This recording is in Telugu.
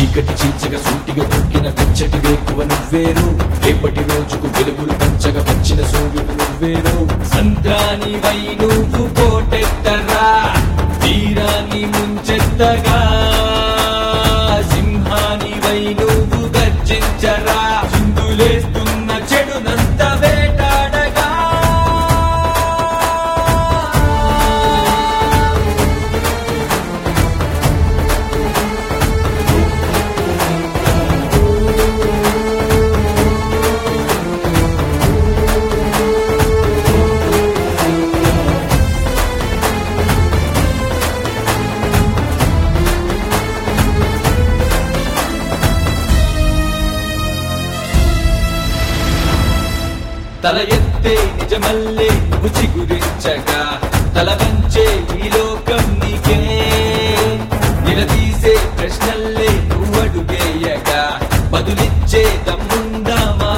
చీకటి చీల్చగా సూటిగా దొరికిన వెచ్చటి వేకువ నువ్వేరు రేపటి రోజుకు వెలుగులు పంచగా వచ్చిన సూర్యుడు నువ్వేరు సంద్రాని వై నువ్వు కోటెత్తరా తీరాన్ని ముంచెత్తగా సింహాని వై నువ్వు గర్జించరా చిందులేస్తున్న చెడునంత వేటాడగా తల ఎత్తే నిజమల్లే నువ్వు చిగురించగా తల వంచే ఈ లోకం నీకే నిలదీసే ప్రశ్నల్లే నువ్వు అడుగేయగా బదులిచ్చే దమ్ముందా మా